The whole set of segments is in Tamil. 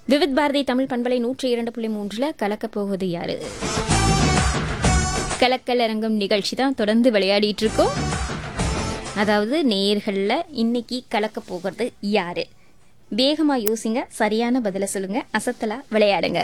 விவித் பாரதி தமிழ் பண்பலை நூற்றி இரண்டு புள்ளி மூன்றுல கலக்கப் போவது யாரு கலக்கல் அரங்கம் நிகழ்ச்சி தான் தொடர்ந்து விளையாடிட்டு இருக்கோம் அதாவது நேயர்கள்ல இன்னைக்கு கலக்க போகிறது யாரு வேகமா யோசிங்க சரியான பதில சொல்லுங்க அசத்தலா விளையாடுங்க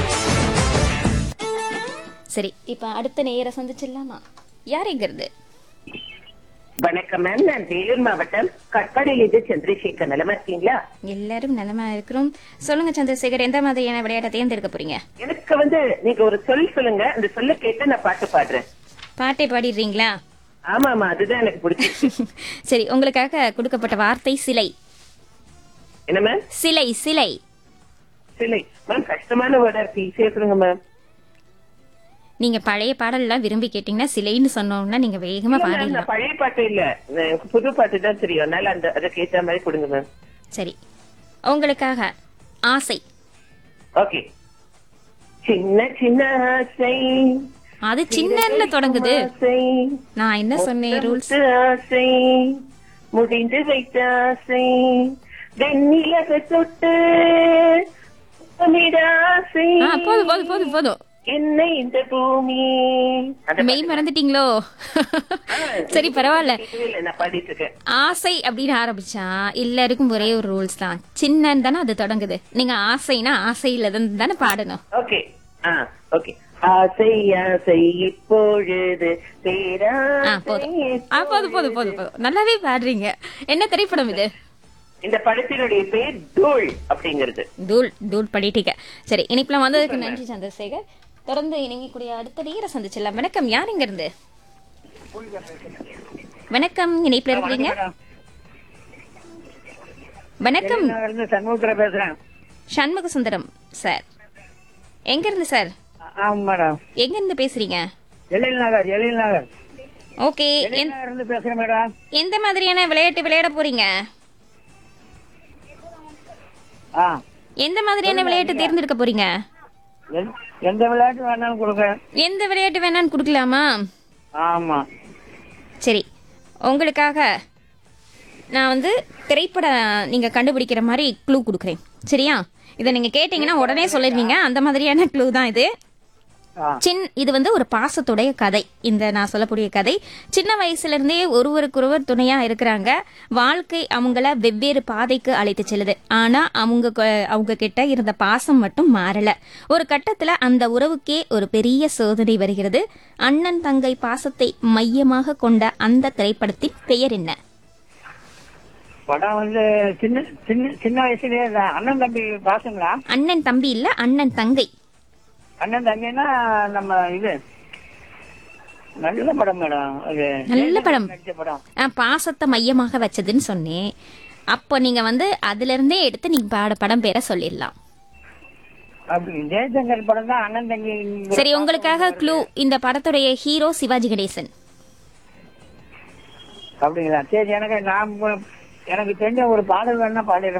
சரி இப்ப அடுத்த நேயரை சந்திச்சிடலாமா யாருங்கிறது வணக்கம் மேம் நான் வேலூர் மாவட்டம் கட்பாடியிலிருந்து சந்திரசேகர் நிலமா இருக்கீங்களா எல்லாரும் நலமா இருக்கிறோம் சொல்லுங்க சந்திரசேகர் எந்த மாதிரியான விளையாட்டை தேர்ந்தெடுக்க போறீங்க எனக்கு வந்து நீங்க ஒரு சொல் சொல்லுங்க அந்த சொல்ல கேட்டு நான் பாட்டு பாடுறேன் பாட்டை பாடிடுறீங்களா ஆமா ஆமா அதுதான் எனக்கு பிடிச்சிருக்கு சரி உங்களுக்காக கொடுக்கப்பட்ட வார்த்தை சிலை என்ன மேம் சிலை சிலை சிலை மேம் கஷ்டமான வேர்டா இருக்கு ஈஸியா சொல்லுங்க மேம் நீங்க பழைய பாடல்லாம் விரும்பி கேட்டீங்கன்னா சிலைன்னு சொன்னோம்னா நீங்க வேகமா இல்ல, ma'am, பாடிடலாம் நான் பழைய பாட்டு இல்ல எனக்கு புது பாட்டு தான் தெரியும் அதனால அந்த அதுக்கு ஏத்த மாதிரி கொடுங்க மேம் சரி உங்களுக்காக ஆசை ஓகே சின்ன சின்ன ஆசை அது சின்னன்னு தொடங்குது ஆசை நான் என்ன சொன்னேன் ரூல்ஸ் முத்து ஆசை முடிந்து வைத்த ஆசை வெண்ணிலக தொட்டு முத்தமிட ஆசை ஆ போதும் போதும் போதும் போதும் என்ன இந்த பூமி அந்த மெய் மறந்துட்டீங்களோ சரி பரவாயில்ல கேட்கவே இல்ல, நான் பாடிட்டு இருக்கேன் ஆசை அப்படின்னு ஆரம்பிச்சா எல்லாருக்கும் ஒரே ஒரு ரூல்ஸ் தான் சின்னன்னு தானே அது தொடங்குது நீங்க ஆசைனா ஆசையில இருந்து தானே பாடணும் ஓகே ஆ ஓகே ஆசை ஆசை இப்பொழுது ஆ போதும் ஆ போதும் போதும் போதும் போதும் நல்லாவே பாடுறீங்க என்ன திரைப்படம் இது இந்த படத்தினுடைய பேர் தூள் அப்படிங்கிறது தூள் தூள் பண்ணிட்டீங்க சரி இனிப்புல வந்ததுக்கு நன்றி சந்திரசேகர் தொடர்ந்து இணங்கக்கூடிய அடுத்த நேர சந்திச்சிடலாம் வணக்கம் யார் இங்க இருந்து வணக்கம் இணைப்புல இருக்கிறீங்க வணக்கம் இருந்து சண்முகத்துல பேசுறேன் சண்முக சுந்தரம் சார் எங்க இருந்து சார் ஆமா மேடம் எங்க இருந்து பேசுறீங்க எழில் நகர் எழில் நகர் ஓகே எழில் நகர் இருந்து பேசுறேன் மேடம் எந்த மாதிரியான விளையாட்டு விளையாட போறீங்க ஆ எந்த மாதிரியான விளையாட்டு தேர்ந்தெடுக்க போறீங்க எந்த- எந்த விளையாட்டு வேணாலும் கொடுங்க எந்த விளையாட்டு வேணான்னு கொடுக்கலாமா ஆமா சரி உங்களுக்காக நான் வந்து திரைப்படம் நீங்க கண்டுபிடிக்கிற மாதிரி க்ளூ கொடுக்குறேன் சரியா இதை நீங்க கேட்டீங்கன்னா உடனே சொல்லிடுவீங்க அந்த மாதிரியான க்ளூ தான் இது ஆ. சின் இது வந்து ஒரு பாசத்துடைய கதை இந்த நான் சொல்லக்கூடிய கதை சின்ன வயசுல இருந்தே ஒருவருக்கொருவர் துணையா இருக்கிறாங்க வாழ்க்கை அவங்கள வெவ்வேறு பாதைக்கு அழைத்து செல்லுது ஆனா அவங்க கொ- அவங்க கிட்ட இருந்த பாசம் மட்டும் மாறல ஒரு கட்டத்துல அந்த உறவுக்கே ஒரு பெரிய சோதனை வருகிறது அண்ணன் தங்கை பாசத்தை மையமாக கொண்ட அந்த திரைப்படத்தின் பெயர் என்ன படம் வந்து சின்ன சின்ன சின்ன வயசுலயே இந்த அண்ணன் தம்பி பாசங்களா அண்ணன் தம்பி இல்ல அண்ணன் தங்கை அண்ணன் தம்பின்னா நம்ம இது நல்ல படம் மேடம் அது நல்ல படம். நடிச்ச படம் ஆ, பாசத்தை மையமாக வச்சதுன்னு சொன்னேன் அப்போ நீங்க வந்து அதுல இருந்தே எடுத்து நீங்க பாட படம் பேரை சொல்லிடலாம் அப்படி ஜெயசங்கர் படம் தான் அண்ணன் தங்கி சரி உங்களுக்காக க்ளூ இந்த படத்துடைய ஹீரோ சிவாஜி கணேசன் அப்படிங்களா சரி எனக்கு நான் எனக்கு தெரிஞ்ச ஒரு பாடல் வேணா பாடிடுறேன்